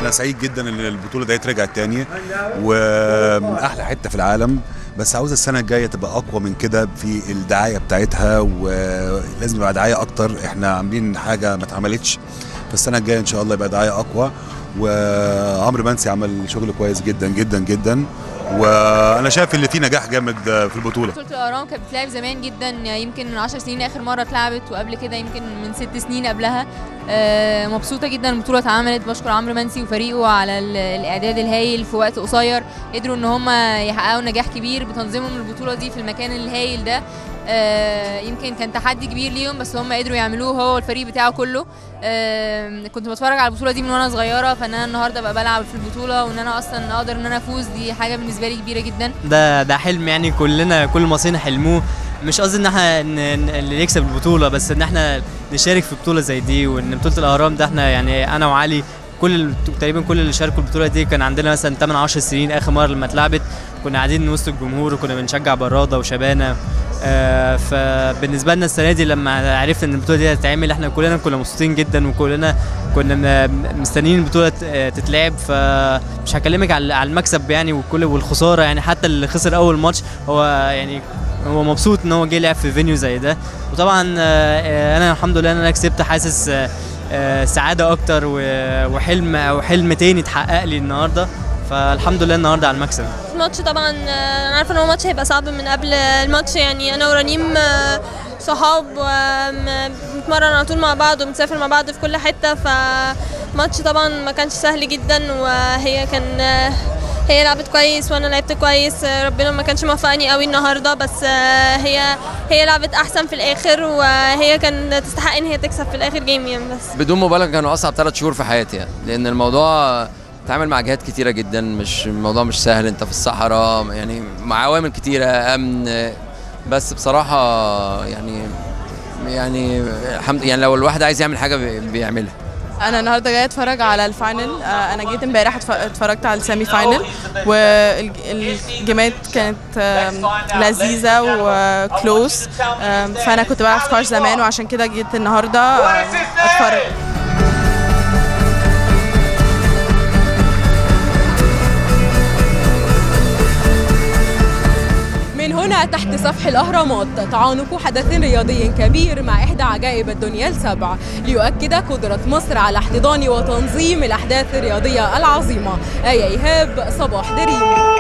انا سعيد جدا ان البطوله ديت رجعت تاني ومن احلى حته في العالم بس عاوز السنه الجايه تبقى اقوى من كده في الدعايه بتاعتها ولازم يبقى دعايه اكتر احنا عاملين حاجه ما اتعملتش فالسنه الجايه ان شاء الله يبقى دعايه اقوى وعمرو منسي عمل شغل كويس جدا جدا جدا وانا شايف ان في نجاح جامد في البطوله بطولة الأهرام كانت بتلعب زمان جدا يمكن من 10 سنين آخر مرة اتلعبت وقبل كده يمكن من ست سنين قبلها آه، مبسوطة جدا البطولة اتعملت بشكر عمرو منسي وفريقه على ال- الإعداد الهايل في وقت قصير قدروا إن هم يحققوا نجاح كبير بتنظيمهم البطولة دي في المكان الهايل ده آه، يمكن كان تحدي كبير ليهم بس هم قدروا يعملوه هو والفريق بتاعه كله آه، كنت بتفرج على البطوله دي من وانا صغيره فان انا النهارده ابقى بلعب في البطوله وان انا اصلا اقدر ان انا افوز دي حاجه بالنسبه لي كبيره جدا ده ده حلم يعني كلنا كل المصريين حلموه مش قصدي ان احنا ن- ن- اللي يكسب البطوله بس ان احنا نشارك في بطوله زي دي وان بطوله الاهرام ده احنا يعني انا وعلي كل ال- تقريبا كل اللي شاركوا البطوله دي كان عندنا مثلا 8 10 سنين اخر مره لما اتلعبت كنا قاعدين وسط الجمهور وكنا بنشجع براده وشبانه آه فبالنسبه لنا السنه دي لما عرفنا ان البطوله دي هتتعمل احنا كلنا كنا مبسوطين جدا وكلنا كنا م- مستنيين البطوله ت- آه، تتلعب فمش هكلمك على على المكسب يعني وكل والخساره يعني حتى اللي خسر اول ماتش هو يعني هو مبسوط ان هو جه لعب في فينيو زي ده وطبعا آه، آه، انا الحمد لله ان انا كسبت حاسس آه، آه، سعاده اكتر و- وحلم او حلم تاني اتحقق لي النهارده فالحمد لله النهارده على المكسب الماتش طبعا آه، انا عارفه ان هو ماتش هيبقى صعب من قبل الماتش يعني انا ورنيم آه، صحاب وبنتمرن على طول مع بعض وبنسافر مع بعض في كل حته فماتش طبعا ما كانش سهل جدا وهي كان آه، هي لعبت كويس وانا لعبت كويس آه، ربنا ما كانش موفقني قوي النهارده بس آه، هي هي لعبت احسن في الاخر وهي كان تستحق ان هي تكسب في الاخر جيم يعني بس بدون مبالغه كانوا اصعب ثلاث شهور في حياتي يعني لان الموضوع تعامل مع جهات كتيره جدا مش الموضوع مش سهل انت في الصحراء يعني مع عوامل كتيره امن بس بصراحه يعني يعني الحمد يعني لو الواحد عايز يعمل حاجه بي- بيعملها انا النهارده جايه اتفرج على الفاينل آه، انا جيت امبارح اتف- اتفرجت على السيمي فاينل والجيمات كانت آم، لذيذه وكلوز آم، فانا كنت بلعب سكواش زمان وعشان كده جيت النهارده آم، اتفرج من هنا تحت سفح الأهرامات تعانق حدث رياضي كبير مع إحدى عجائب الدنيا السبع ليؤكد قدرة مصر على احتضان وتنظيم الأحداث الرياضية العظيمة آية إيهاب صباح دريم